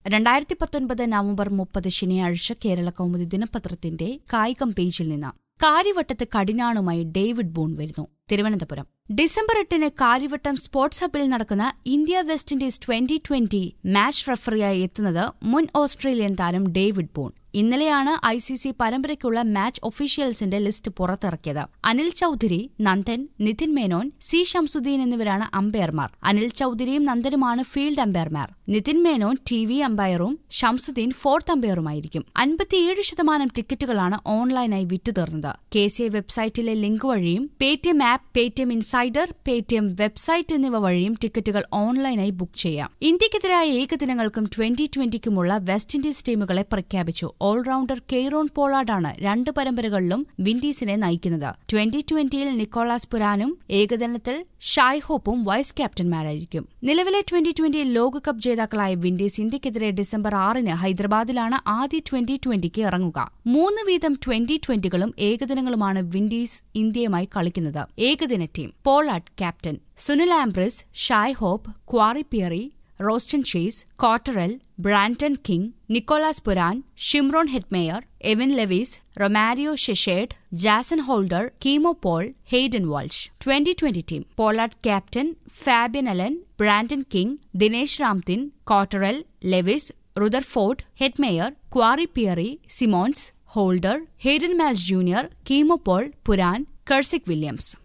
രണ്ടായിരത്തി പത്തൊൻപത് നവംബർ മുപ്പത് ശനിയാഴ്ച കേരള കൗമുദി ദിനപത്രത്തിന്റെ കായികം പേജിൽ നിന്ന് കാര്യവട്ടത്ത് കടിനാണുമായി ഡേവിഡ് ബൂൺ വരുന്നു തിരുവനന്തപുരം ഡിസംബർ എട്ടിന് കാര്യവട്ടം സ്പോർട്സ് ഹബിൽ നടക്കുന്ന India West Indies twenty twenty match റഫറിയായി എത്തുന്നത് മുൻ ഓസ്ട്രേലിയൻ താരം ഡേവിഡ് ബൂൺ ഇന്നലെയാണ് ഐ സി സി പരമ്പരയ്ക്കുള്ള മാച്ച് ഒഫീഷ്യൽസിന്റെ ലിസ്റ്റ് പുറത്തിറക്കിയത് അനിൽ ചൌധരി നന്ദൻ നിതിൻ മേനോൻ സി ഷംസുദ്ദീൻ എന്നിവരാണ് അമ്പയർമാർ അനിൽ ചൌധരിയും നന്ദനുമാണ് ഫീൽഡ് അമ്പയർമാർ നിതിൻ മേനോൻ ടി വി അമ്പയറും ഷംസുദ്ദീൻ ഫോർത്ത് അമ്പയറുമായിരിക്കും അൻപത്തിയേഴ് ശതമാനം ടിക്കറ്റുകളാണ് ഓൺലൈനായി വിറ്റുതീർന്നത് കെ സി ഐ വെബ്സൈറ്റിലെ ലിങ്ക് വഴിയും Paytm app Paytm insider Paytm website എന്നിവ വഴിയും ടിക്കറ്റുകൾ ഓൺലൈനായി ബുക്ക് ചെയ്യാം ഇന്ത്യക്കെതിരായ ഏകദിനങ്ങൾക്കും ട്വന്റി ട്വന്റിക്കുമുള്ള വെസ്റ്റ് ഇൻഡീസ് ടീമുകളെ പ്രഖ്യാപിച്ചു ഓൾറൌണ്ടർ കെയ്റോൺ പോളാർഡാണ് രണ്ട് പരമ്പരകളിലും വിൻഡീസിനെ നയിക്കുന്നത് ട്വന്റി ട്വന്റിയിൽ നിക്കോളാസ് പുരാനും ഏകദിനത്തിൽ ഷായ് ഹോപ്പും വൈസ് ക്യാപ്റ്റന്മാരായിരിക്കും നിലവിലെ ട്വന്റി ട്വന്റി ലോകകപ്പ് ജേതാക്കളായ വിൻഡീസ് ഇന്ത്യക്കെതിരെ ഡിസംബർ ആറിന് ഹൈദരാബാദിലാണ് ആദ്യ ട്വന്റി ട്വന്റിക്ക് ഇറങ്ങുക മൂന്ന് വീതം ട്വന്റി ട്വന്റികളും ഏകദിനങ്ങളുമാണ് വിൻഡീസ് ഇന്ത്യയുമായി കളിക്കുന്നത് ഏകദിന team Pollard captain Sunil Ambris Shai Hope Khary Pierre Roston Chase Cottrell Brandon King Nicholas Pooran Shimron Hetmyer Evin Lewis Romario Shepherd Jason Holder Keemo Paul Hayden Walsh twenty twenty team Pollard captain Fabian Allen Brandon King Dinesh Ramdin Cottrell Lewis Rutherford Hetmyer Khary Pierre Simmons Holder Hayden Walsh Junior Keemo Paul Pooran Kesrick Williams